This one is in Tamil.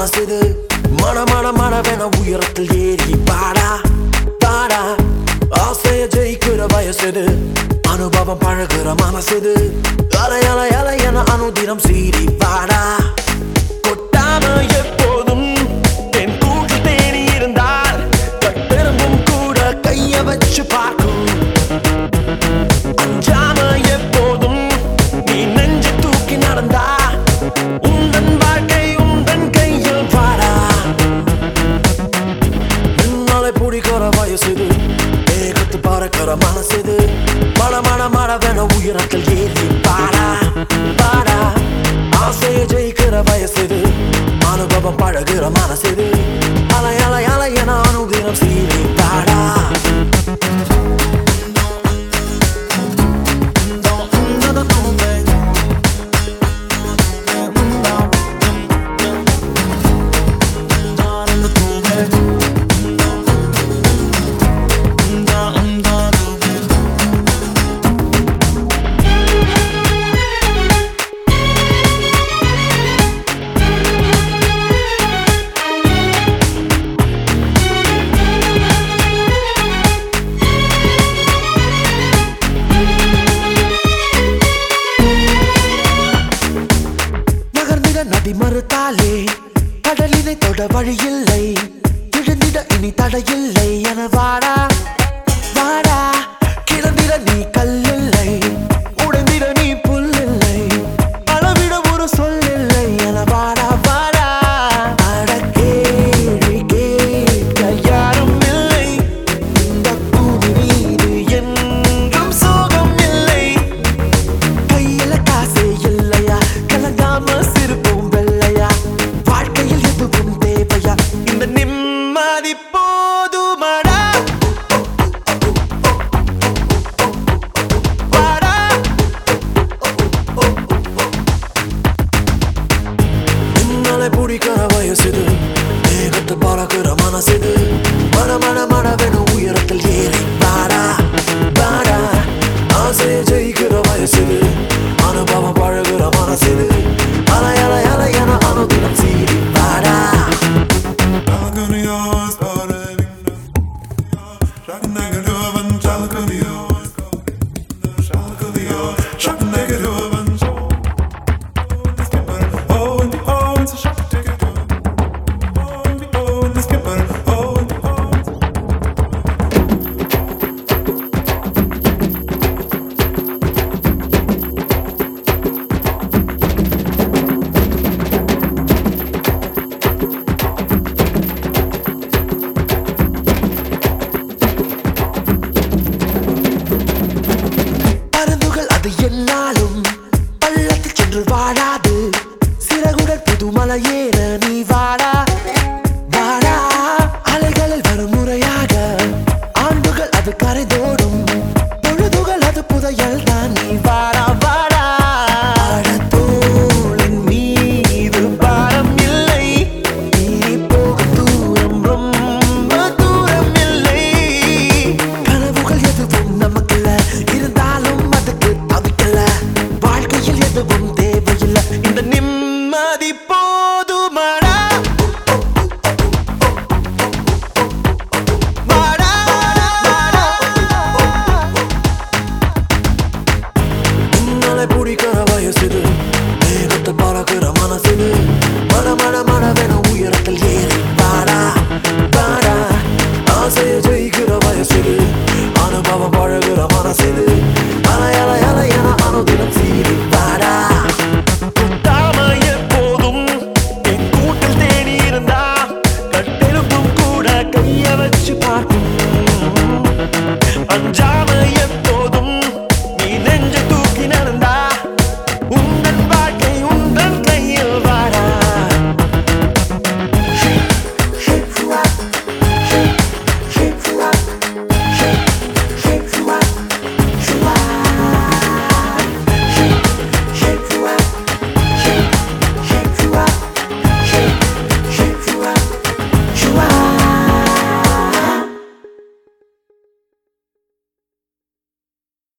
மனசுது மன மன மனவென உயரத்தில் ஏறி பாடா பாடா ஆசைய ஜெயிக்கிற வயசுது அனுபவம் பழகுற மனசுது அலை அலை அலை என அனுதினம் சீறி பாடா கொட்டாம எப்போதும் என் கூட்டு தேடி இருந்தால் கட்டெரும்பும் கூட கைய வச்சு பார்க்கும் அஞ்சாம எப்போதும் நீ நெஞ்சு தூக்கி நடந்தா உந்தன் வாழ்க்கை உந்தன் கையில் பாடா என்னாலே பிடிக்கிற வயசுது ஏகத்து பறக்கிற மனசுது மன மன மனவென உயரத்தில் ஏறி பாடா பாடா ஆசைய ஜெயிக்கிற வயசுது அனுபவம் பழகுற மனசுது அலை அலை அலை என அனுதினம் சீறி பாடா நகர்ந்திட நதி மறுத்தாலே கடலினை தொட வழியில்லை விழுந்திட இனி தடையில்லை என வாடா வாடா கிளந்திட நீ கல்லில்லை உடைந்திட நீ புல்லில்லை அளவிட ஒரு சொல்லில்லை என வாடா வாடா அட கேள்வி கேட்க யாரும் இல்லை இந்த பூமி மீது என்றும் சோகம் இல்லை கையில காசே இல்லையா கலங்காம சிரிப்பும் வெள்ளையா வாழ்க்கையில் எதுவும் தேவையா இந்த நிம்மதி போதுமடா வாடா. உன்னாலே பிடிக்கிற வயசுது மேகத்தை பறக்கிற மனசுது மன மன மனவென உயரத்தில் ஏறி பாடா பாடா ஆசையை ஜெயிக்கிற வயசுது அனுபவம் பழகுற மனசுது அலை அலை அலை என அனுதினம் சீறி பாடா Shaka